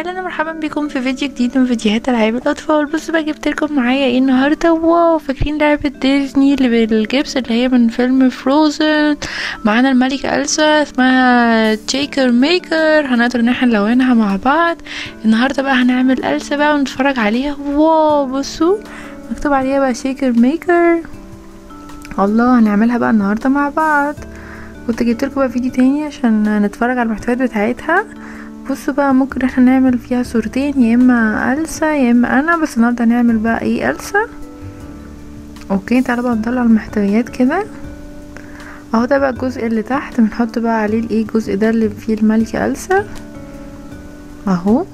اهلا ومرحبا بكم في فيديو جديد من فيديوهات العاب الاطفال بصوا بقى جبت لكم معايا ايه النهارده واو فاكرين لعبه ديزني اللي بالجبس اللي هي من فيلم فروزن معانا الملكه السا اسمها تشيكر ميكر هنقدر ان احنا نلونها مع بعض النهارده بقى هنعمل السا بقى ونتفرج عليها واو بصوا مكتوب عليها بقى شيكر ميكر الله هنعملها بقى النهارده مع بعض كنت جبت لكم بقى فيديو تاني عشان نتفرج على المحتويات بتاعتها بصوا بقى ممكن احنا نعمل فيها صورتين يا اما ألسا يا اما انا بس النهارده هنعمل بقى ايه ألسا اوكي تعالوا بقى نطلع المحتويات كده اهو ده بقى الجزء اللي تحت بنحط بقى عليه الايه الجزء ده اللي فيه الملكة ألسا اهو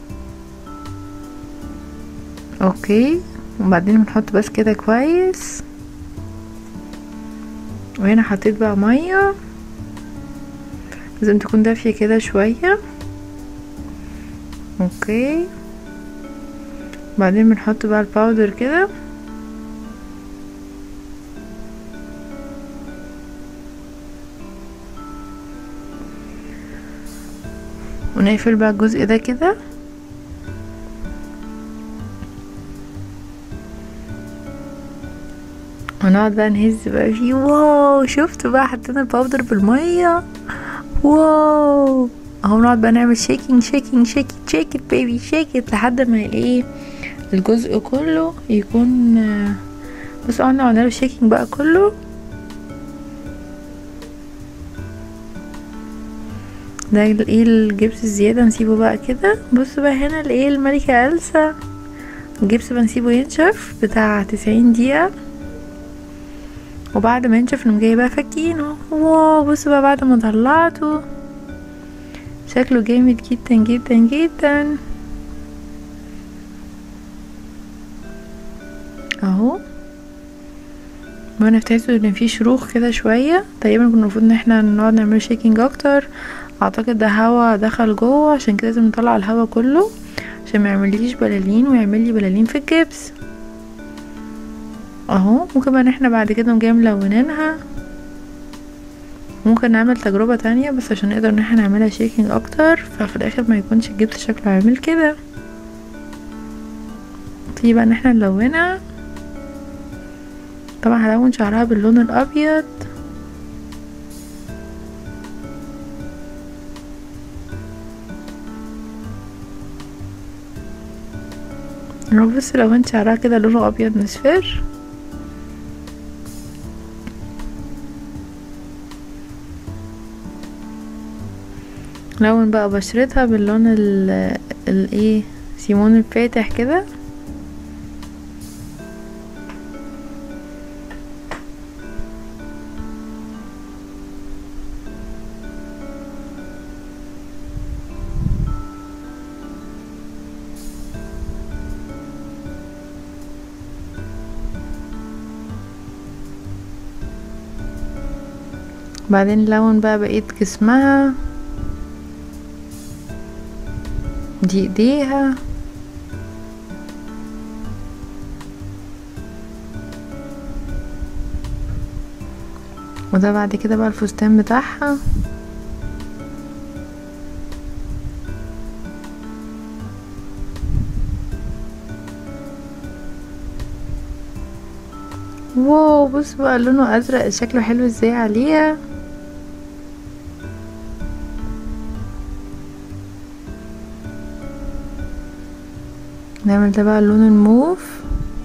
اوكي وبعدين بنحط بس كده كويس وهنا حطيت بقى ميه لازم تكون دافيه كده شويه اوكي بعدين بنحط بقى الباودر كده ونقفل بقى الجزء ده كده ونقعد بقى نهز بقى فيه واو شفتوا بقى حطينا الباودر بالميه واو اهو نقعد بقى نعمل شيكينج شيكينج شيكينج شيك ات بيبي شيك ات لحد ما الايه الجزء كله يكون بصوا قعدنا عملنا له شيكينج بقى كله ده الايه الجبس الزيادة نسيبه بقى كده بصوا بقى هنا الايه الملكة ألسا الجبس بنسيبه ينشف بتاع تسعين دقيقة وبعد ما ينشف نقوم جاي بقى فكينه واو بصوا بقى بعد ما طلعته شكله جامد جدا جدا جدا اهو وانا تحسوا ان في شروخ كده شويه تقريبا كنا المفروض ان احنا نقعد نعمل شيكينج اكتر اعتقد ده هوا دخل جوه عشان كده لازم نطلع الهوا كله عشان ما يعمليش بلالين ويعمل لي بلالين في الجبس اهو ممكن بقى ان احنا بعد كده نجي ملونينها ممكن نعمل تجربة تانية بس عشان نقدر ان احنا نعملها شيكينج اكتر ففي الاخر ما يكونش الجبس شكله عامل كده تيجي بقى ان احنا نلونها طبعا هلون شعرها باللون الابيض لو بس لونت شعرها كده لونه ابيض مصفر لون بقى بشرتها باللون ال الايه سيمون الفاتح كده بعدين نلون بقى بقية جسمها دي ايديها وده بعد كده بقى الفستان بتاعها واو بص بقى لونه ازرق شكله حلو ازاي عليها نعمل ده بقى اللون الموف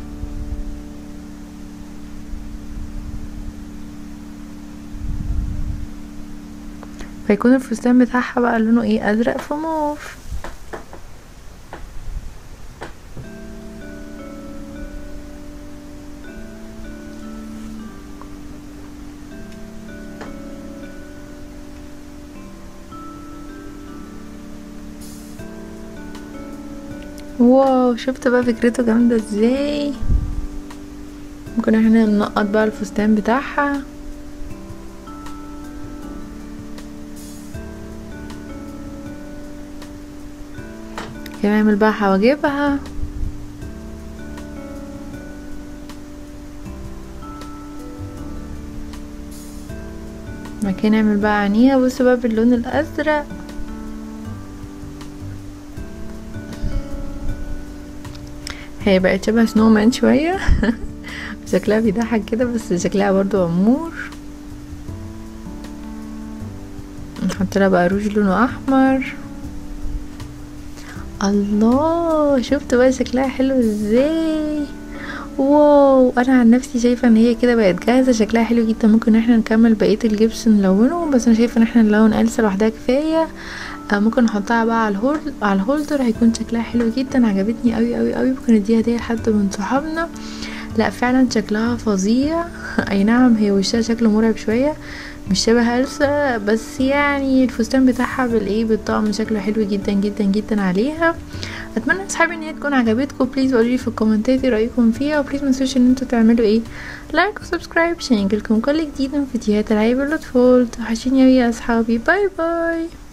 فيكون الفستان بتاعها بقى لونه ايه ازرق في موف واو شفت بقى فكرته جامدة ازاي ممكن احنا ننقط بقى الفستان بتاعها كده نعمل بقى حواجبها بعد كده نعمل بقى عينيها بصوا بقى باللون الازرق هي بقت شبه سنو مان شويه شكلها بيضحك كده بس شكلها برضو امور نحط لها بقى روج لونه احمر الله شفت بقى شكلها حلو ازاي واو انا عن نفسي شايفه ان هي كده بقت جاهزه شكلها حلو جدا ممكن احنا نكمل بقيه الجبس نلونه بس انا شايفه ان احنا نلون ألسا لوحدها كفايه آه ممكن نحطها بقى على الهولد على الهولدر هيكون شكلها حلو جدا عجبتني قوي قوي قوي ممكن نديها هديه لحد من صحابنا لا فعلا شكلها فظيع اي نعم هي وشها شكله مرعب شويه مش شبه ألسا بس يعني الفستان بتاعها بالايه بالطقم شكله حلو جدا جدا جدا عليها اتمنى اصحابي ان هي تكون عجبتكم بليز قولولي في الكومنتات ايه رايكم فيها وبليز متنسوش ان انتوا تعملوا ايه لايك وسبسكرايب عشان يجيلكم كل جديد من فيديوهات العيب الاطفال توحشيني اوي يا اصحابي باي باي